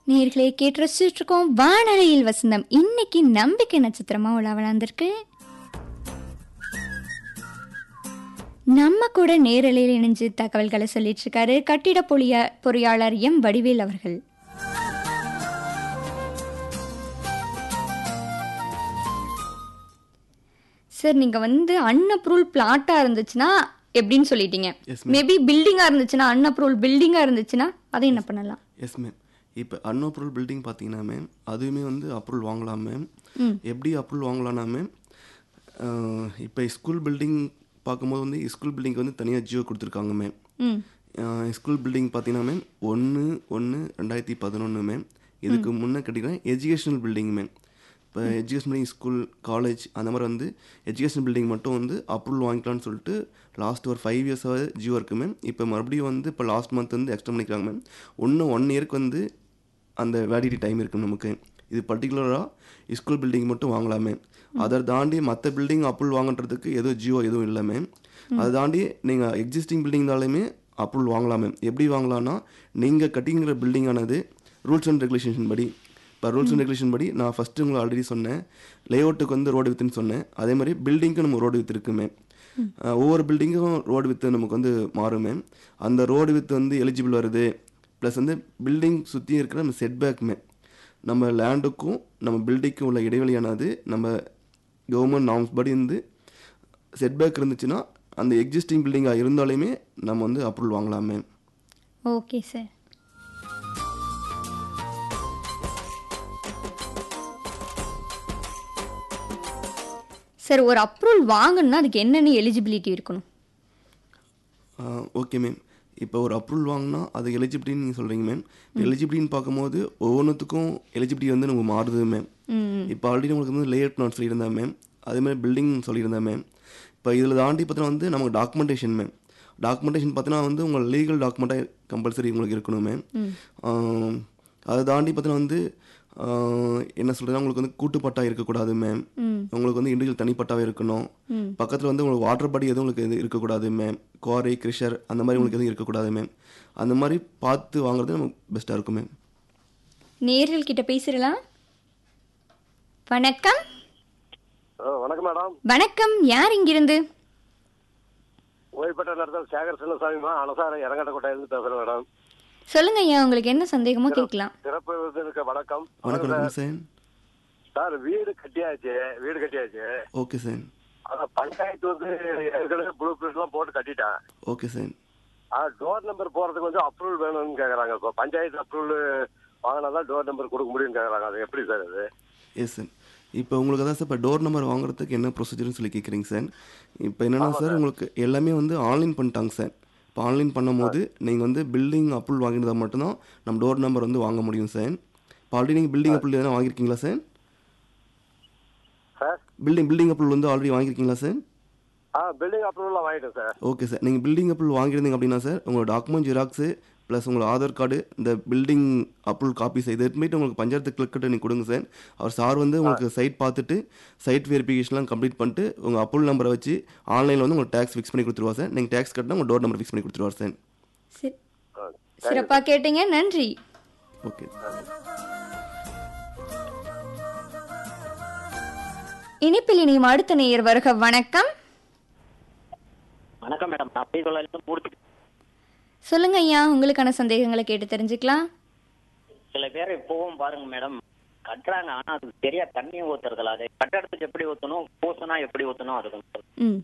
நேர்களே கேட்டு ரசிச்சுட்டு இருக்கோம் வானலையில் வசந்தம் இன்னைக்கு நம்பிக்கை நட்சத்திரமா உலா வளர்ந்துருக்கு நம்ம கூட நேரலையில் இணைஞ்சு தகவல்களை சொல்லிட்டு இருக்காரு கட்டிட பொறியா பொறியாளர் எம் வடிவேல் அவர்கள் சார் நீங்க வந்து அன்அப்ரூவல் பிளாட்டா இருந்துச்சுன்னா எப்படின்னு சொல்லிட்டீங்க Yes, மேபி பில்டிங்கா இருந்துச்சுன்னா அன்அப்ரூவல் பில்டிங்கா இருந்துச்சுன்னா அதை என்ன பண்ணலாம் எஸ் மேம் இப்போ அன்அப்ரூவல் பில்டிங் பார்த்தீங்கன்னா மேம் அதுவுமே வந்து அப்ரூவல் வாங்கலாம் மேம் எப்படி அப்ரூவல் வாங்கலாம்னா மேம் இப்போ ஸ்கூல் பில்டிங் பார்க்கும்போது வந்து ஸ்கூல் பில்டிங்க்கு வந்து தனியாக ஜியோ கொடுத்துருக்காங்க மேம் ம் ஸ்கூல் பில்டிங் பார்த்தீங்கன்னா மேம் ஒன்று ஒன்று ரெண்டாயிரத்தி பதினொன்று மேம் இதுக்கு முன்னே கேட்டிங்கன்னா எஜுகேஷனல் பில்டிங் மேம் இப்போ எஜுகேஷன் பில்டிங் ஸ்கூல் காலேஜ் அந்த மாதிரி வந்து எஜுகேஷன் பில்டிங் மட்டும் வந்து அப்ரூவல் வாங்கிக்கலாம்னு சொல்லிட்டு லாஸ்ட் ஒரு ஃபைவ் இயர்ஸாக ஜியோ இருக்குது மேம் இப்போ மறுபடியும் வந்து இப்போ லாஸ்ட் மந்த் வந்து எக்ஸ்டெண்ட் பண்ணிக்கிறாங்க மேம் இன்னும் ஒன் இயருக்கு வந்து அந்த வேலிடிட்டி டைம் இருக்குது நமக்கு இது பர்டிகுலராக ஸ்கூல் பில்டிங் மட்டும் வாங்கலாமே அதை தாண்டி மற்ற பில்டிங் அப்ரூவல் வாங்குறதுக்கு எதுவும் ஜியோ எதுவும் இல்லை மேம் அதை தாண்டி நீங்கள் எக்ஸிஸ்டிங் பில்டிங்னாலுமே அப்ரூவல் வாங்கலாம் மேம் எப்படி வாங்கலாம்னா நீங்கள் கட்டிங்கிற பில்டிங்கானது ரூல்ஸ் அண்ட் ரெகுலேஷன் படி இப்போ ரூல்ஸ் அண்ட் ரெகுலேஷன் படி நான் ஃபஸ்ட்டு உங்களை ஆல்ரெடி சொன்னேன் லேஅவுட்டுக்கு வந்து ரோடு வித்துன்னு சொன்னேன் அதே மாதிரி பில்டிங்க்கு நம்ம ரோடு வித்து இருக்கு மேம் அஹ் ஒவ்வொரு பில்டிங்கும் ரோடு வித்து நமக்கு வந்து மாறும் மேம் அந்த ரோடு வித்து வந்து எலிஜிபிள் வருது ப்ளஸ் வந்து பில்டிங் சுற்றி இருக்கிற நம்ம செட்பேக்குமே நம்ம லேண்டுக்கும் நம்ம பில்டிங்க்கும் உள்ள இடைவெளியானது நம்ம கவர்மெண்ட் நார்ம்ஸ் படி வந்து செட்பேக் இருந்துச்சுன்னா அந்த எக்ஸிஸ்டிங் பில்டிங்காக இருந்தாலுமே நம்ம வந்து அப்ரூவல் வாங்கலாமே ஓகே சார் சார் ஒரு அப்ரூவல் வாங்கணும்னா அதுக்கு என்னென்ன எலிஜிபிலிட்டி இருக்கணும் ஓகே மேம் இப்போ ஒரு அப்ரூவல் வாங்கினா அது எலிஜிபிலிட்டின்னு நீங்கள் சொல்கிறீங்க மேம் எலிஜிபிலிட்டின்னு பார்க்கும்போது ஒவ்வொன்றுத்துக்கும் எலிஜிபிலிட்டி வந்து நம்ம மாறுது மேம் ம் இப்போ ஆல்ரெடி உங்களுக்கு வந்து லேஅவுட் நான் சொல்லியிருந்தேன் மேம் அதே மாதிரி பில்டிங் சொல்லியிருந்தேன் மேம் இப்போ இதில் தாண்டி பார்த்தீங்கன்னா வந்து நமக்கு டாக்குமெண்டேஷன் மேம் டாக்குமெண்டேஷன் பார்த்தீங்கன்னா வந்து உங்கள் லீகல் டாக்குமெண்ட்டாக கம்பல்சரி உங்களுக்கு இருக்கணும் மேம் ஆம், அதை தாண்டி பார்த்தீங்கன்னா வந்து ஆ, என்ன சொல்கிறது உங்களுக்கு வந்து கூட்டுப்பட்டா இருக்கக்கூடாது மேம் ம் உங்களுக்கு வந்து இண்டிவிஜுவல் தனிப்பட்டாவே இருக்கணும் ம். பக்கத்தில் வந்து உங்களுக்கு வாட்டர் பாடி எதுவும் உங்களுக்கு எதுவும் இருக்கக்கூடாது மேம் குவாரி கிரிஷர் அந்த மாதிரி உங்களுக்கு எதுவும் இருக்கக்கூடாது மேம் அந்த மாதிரி பார்த்து வாங்குறது நமக்கு பெஸ்ட்டாக இருக்கும் மேம் நேர்கள் கிட்ட பேசிடலாம் வணக்கம் ஆ, வணக்கம் மேடம் வணக்கம் யார் இங்கிருந்து ஓய்வுபெற்ற நடத்தல் சேகர் சின்னசாமிமா அனசாரம் இறங்கட்டக்கோட்டையிலிருந்து பேசுறேன் மேடம் சொல்லுங்க ஐயா உங்களுக்கு என்ன சந்தேகமோ கேட்கலாம் சிறப்பு விருந்தினருக்கு வணக்கம் வணக்கம் வணக்கம் சார் சார் வீடு கட்டியாச்சு வீடு கட்டியாச்சு ஓகே சார் ஆனா பஞ்சாயத்து வந்து ஏற்கனவே ப்ளூ பிரிண்ட் எல்லாம் போட்டு கட்டிட்டேன் ஓகே சார் ஆ டோர் நம்பர் போறதுக்கு வந்து அப்ரூவல் வேணும்னு கேக்குறாங்க இப்போ பஞ்சாயத்து அப்ரூவல் வாங்கினா தான் டோர் நம்பர் கொடுக்க முடியும்னு கேக்குறாங்க அது எப்படி சார் அது எஸ் சார் இப்போ உங்களுக்கு அதான் சார் இப்போ டோர் நம்பர் வாங்குறதுக்கு என்ன ப்ரொசீஜர்னு சொல்லி கேட்குறீங்க சார் இப்போ என்னென்னா சார் உங்களுக்கு எல்லாமே வந்து ஆன்லைன் பண்ணிட்டாங்க சார் இப்போ ஆன்லைன் பண்ணும்போது நீங்கள் வந்து பில்டிங் அப்ரூவல் வாங்கினதா மட்டும்தான் நம்ம டோர் நம்பர் வந்து வாங்க முடியும் சார் இப்போ ஆல்ரெடி நீங்கள் பில்டிங் அப்ரூவல் எதனா வாங்கியிருக்கீங்களா sir sir building building approval வந்து ஆல்ரெடி வாங்கியிருக்கீங்களா சார் ஆ பில்டிங் அப்ரூவல் வாங்கிட்டேன் சார் ஓகே சார் நீங்கள் பில்டிங் அப்ரூவல் வாங்கியிருந்தீங்க அப்படின்னா சார் உங்களோட டாக்குமெண்ட் ஜெராக்ஸு ப்ளஸ் உங்களோட ஆதார் கார்டு இந்த பில்டிங் அப்ரூவல் காப்பீஸ் இது எடுத்துட்டு உங்களுக்கு பஞ்சாயத்து கிளர்க்கிட்ட நீங்கள் கொடுங்க சார் அவர் சார் வந்து உங்களுக்கு சைட் பார்த்துட்டு சைட் வெரிஃபிகேஷன்லாம் கம்ப்ளீட் பண்ணிட்டு உங்கள் அப்ரூவல் நம்பரை வச்சு ஆன்லைனில் வந்து உங்களுக்கு டேக்ஸ் ஃபிக்ஸ் பண்ணி கொடுத்துருவா சார் நீங்கள் டேக்ஸ் கட்டினா உங்கள் டோர் நம்பர் ஃபிக்ஸ் பண்ணி கொடுத்துருவார் சார் சரி ஆ, சிறப்பாக கேட்டீங்க நன்றி ஓகே இனிப்பில் இனியும் அடுத்த நேயர் வருக வணக்கம் வணக்கம் மேடம் நான் அப்படி சொல்லல மூர்த்தி சொல்லுங்க ஐயா உங்களுக்கான சந்தேகங்களை கேட்டு தெரிஞ்சுக்கலாம் சில பேர் இப்பவும் பாருங்க மேடம் கட்டுறாங்க ஆனா அது சரியா தண்ணி ஊத்துறதுல அது கட்டடத்துக்கு எப்படி ஊத்தணும் பூசனா எப்படி ஊத்தணும் அது கொஞ்சம் ம்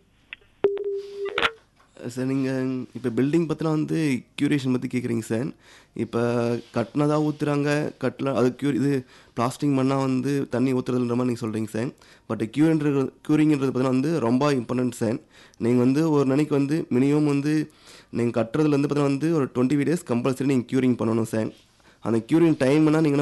சார் நீங்கள் இப்போ பில்டிங் பற்றிலாம் வந்து க்யூரேஷன் பற்றி கேட்குறீங்க சார் இப்போ கட்டினதாக ஊற்றுறாங்க கட்டல அது க்யூர் இது பிளாஸ்டிங் பண்ணால் வந்து தண்ணி ஊற்றுறதுன்ற மாதிரி நீங்கள் சொல்கிறீங்க சார் பட் க்யூரின்றது க்யூரிங்கிறது பார்த்தீங்கன்னா வந்து ரொம்ப இம்பார்ட்டன்ட் சார் நீங்கள் வந்து ஒரு நாளைக்கு வந்து மினிமம் வந்து நீங்கள் கட்டுறதுல வந்து பார்த்தீங்கன்னா வந்து ஒரு டுவெண்ட்டி டேஸ் கம்பல்சரி நீங்கள் க்யூரிங் பண்ணணும் சார் அந்த க்யூரிங் டைம்னா நீங்கள்